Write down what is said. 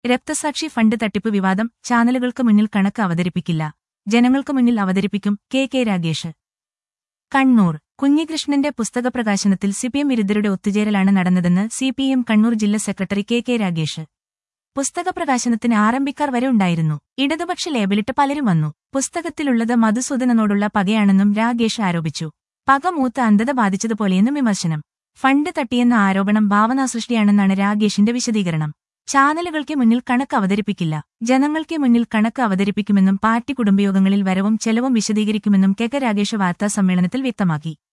രക്തസാക്ഷി ഫണ്ട് തട്ടിപ്പ് വിവാദം ചാനലുകൾക്ക് മുന്നിൽ കണക്ക് അവതരിപ്പിക്കില്ല ജനങ്ങൾക്ക് മുന്നിൽ അവതരിപ്പിക്കും കെ കെ രാഗേഷ് കണ്ണൂർ കുഞ്ഞികൃഷ്ണന്റെ പുസ്തക പ്രകാശനത്തിൽ സിപിഎം വിരുദ്ധരുടെ ഒത്തുചേരലാണ് നടന്നതെന്ന് സിപിഎം കണ്ണൂർ ജില്ലാ സെക്രട്ടറി കെ കെ രാഗേഷ് പുസ്തക പ്രകാശനത്തിന് ആരംഭിക്കാർ വരെ ഉണ്ടായിരുന്നു ഇടതുപക്ഷ ലേബലിട്ട് പലരും വന്നു പുസ്തകത്തിലുള്ളത് മധുസൂദനനോടുള്ള പകയാണെന്നും രാഗേഷ് ആരോപിച്ചു പക മൂത്ത് അന്ധത ബാധിച്ചതുപോലെയെന്നും വിമർശനം ഫണ്ട് തട്ടിയെന്ന ആരോപണം ഭാവനാസൃഷ്ടിയാണെന്നാണ് രാഗേഷിന്റെ വിശദീകരണം ചാനലുകൾക്ക് മുന്നിൽ കണക്ക് അവതരിപ്പിക്കില്ല ജനങ്ങൾക്ക് മുന്നിൽ കണക്ക് അവതരിപ്പിക്കുമെന്നും പാർട്ടി കുടുംബയോഗങ്ങളിൽ വരവും ചെലവും വിശദീകരിക്കുമെന്നും കെ കെ രാഗേഷ് വാർത്താസമ്മേളനത്തിൽ വ്യക്തമാക്കി